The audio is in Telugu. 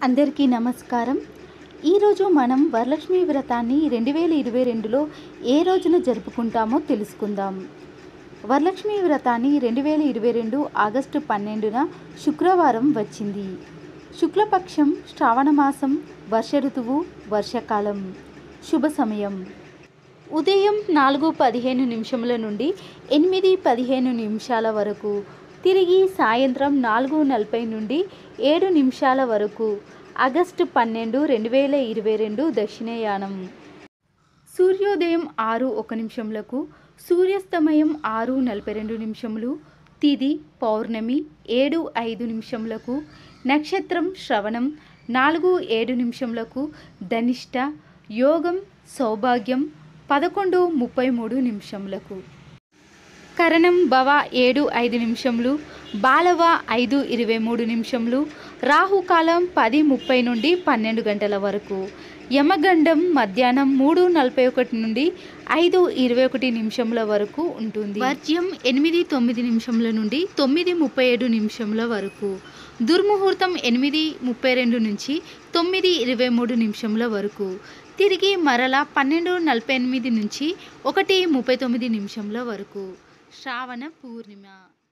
అందరికీ నమస్కారం ఈరోజు మనం వరలక్ష్మి వ్రతాన్ని రెండు వేల ఇరవై రెండులో ఏ రోజున జరుపుకుంటామో తెలుసుకుందాం వరలక్ష్మి వ్రతాన్ని రెండు వేల ఇరవై రెండు ఆగస్టు పన్నెండున శుక్రవారం వచ్చింది శుక్లపక్షం శ్రావణ మాసం వర్ష ఋతువు వర్షాకాలం శుభ సమయం ఉదయం నాలుగు పదిహేను నిమిషముల నుండి ఎనిమిది పదిహేను నిమిషాల వరకు తిరిగి సాయంత్రం నాలుగు నలభై నుండి ఏడు నిమిషాల వరకు ఆగస్టు పన్నెండు రెండు వేల ఇరవై రెండు దక్షిణయానం సూర్యోదయం ఆరు ఒక నిమిషములకు సూర్యాస్తమయం ఆరు నలభై రెండు నిమిషములు తిది పౌర్ణమి ఏడు ఐదు నిమిషములకు నక్షత్రం శ్రవణం నాలుగు ఏడు నిమిషములకు ధనిష్ట యోగం సౌభాగ్యం పదకొండు ముప్పై మూడు నిమిషములకు కరణం భవ ఏడు ఐదు నిమిషములు బాలవ ఐదు ఇరవై మూడు నిమిషములు రాహుకాలం పది ముప్పై నుండి పన్నెండు గంటల వరకు యమగండం మధ్యాహ్నం మూడు నలభై ఒకటి నుండి ఐదు ఇరవై ఒకటి నిమిషముల వరకు ఉంటుంది వర్జ్యం ఎనిమిది తొమ్మిది నిమిషముల నుండి తొమ్మిది ముప్పై ఏడు నిమిషముల వరకు దుర్ముహూర్తం ఎనిమిది ముప్పై రెండు నుంచి తొమ్మిది ఇరవై మూడు నిమిషముల వరకు తిరిగి మరల పన్నెండు నలభై ఎనిమిది నుంచి ఒకటి ముప్పై తొమ్మిది నిమిషముల వరకు శ్రావణ పూర్ణిమ